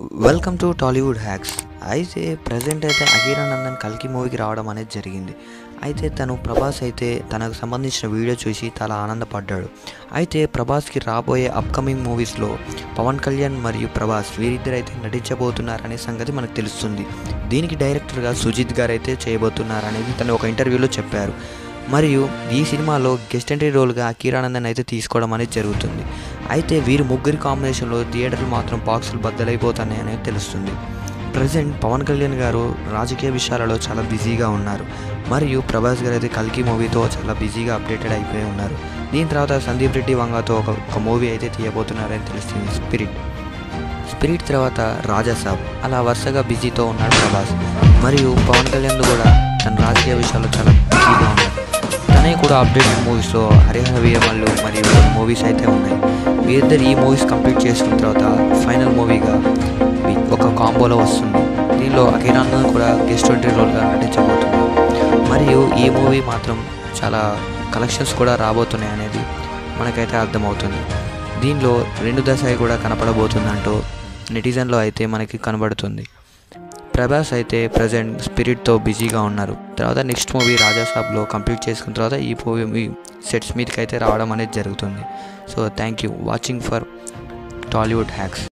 welcome to Tollywood hacks అయితే present అయితే అకీరా నందన్ కల్కి మూవీకి రావడం అనేది జరిగింది అయితే తను ప్రభాస్ అయితే తనకు సంబంధించిన వీడియో చూసి చాలా ఆనందపడ్డాడు అయితే ప్రభాస్కి రాబోయే అప్కమింగ్ మూవీస్లో పవన్ కళ్యాణ్ మరియు ప్రభాస్ వీరిద్దరు అయితే నటించబోతున్నారనే సంగతి మనకు తెలుస్తుంది దీనికి డైరెక్టర్గా సుజిత్ గారు అయితే చేయబోతున్నారనేది తను ఒక ఇంటర్వ్యూలో చెప్పారు మరియు ఈ సినిమాలో గెస్ట్ ఎంట్రీ రోల్గా కిరానందన్ అయితే తీసుకోవడం అనేది జరుగుతుంది అయితే వీరు ముగ్గురి కాంబినేషన్లో థియేటర్లు మాత్రం బాక్సులు బద్దలైపోతాయి అనేది తెలుస్తుంది ప్రజెంట్ పవన్ కళ్యాణ్ గారు రాజకీయ విషయాలలో చాలా బిజీగా ఉన్నారు మరియు ప్రభాస్ గారు అయితే కల్కి మూవీతో చాలా బిజీగా అప్డేటెడ్ అయిపోయి ఉన్నారు దీని తర్వాత సందీప్ రెడ్డి వంగతో ఒక ఒక మూవీ అయితే తీయబోతున్నారని తెలుస్తుంది స్పిరిట్ స్పిరిట్ తర్వాత రాజాసాబ్ అలా వరుసగా బిజీతో ఉన్నాడు ప్రభాస్ మరియు పవన్ కళ్యాణ్ కూడా తన రాజకీయ విషయాల్లో చాలా బిజీగా ఉన్నాడు తనే కూడా అప్డేటెడ్ మూవీస్లో హరిహర వీరమల్లు మరియు మూవీస్ అయితే ఉన్నాయి వీరిద్దరు ఈ మూవీస్ కంప్లీట్ చేసుకున్న తర్వాత ఫైనల్ మూవీగా ఒక కాంబోలో వస్తుంది దీనిలో అఖిరానందన్ కూడా గెస్ట్ ఎంట్రీ రోల్గా నటించబోతున్నారు మరియు ఈ మూవీ మాత్రం చాలా కలెక్షన్స్ కూడా రాబోతున్నాయి అనేది మనకైతే అర్థమవుతుంది దీనిలో రెండు దశ కూడా కనపడబోతుందంటూ నెటిజన్లో అయితే మనకి కనబడుతుంది ప్రభాస్ అయితే ప్రజెంట్ స్పిరిట్తో బిజీగా ఉన్నారు తర్వాత నెక్స్ట్ మూవీ రాజాసాబ్లో కంప్లీట్ చేసుకున్న తర్వాత ఈ మూవీ సెట్స్ మీదకి అయితే రావడం అనేది జరుగుతుంది so thank you watching for Tollywood hacks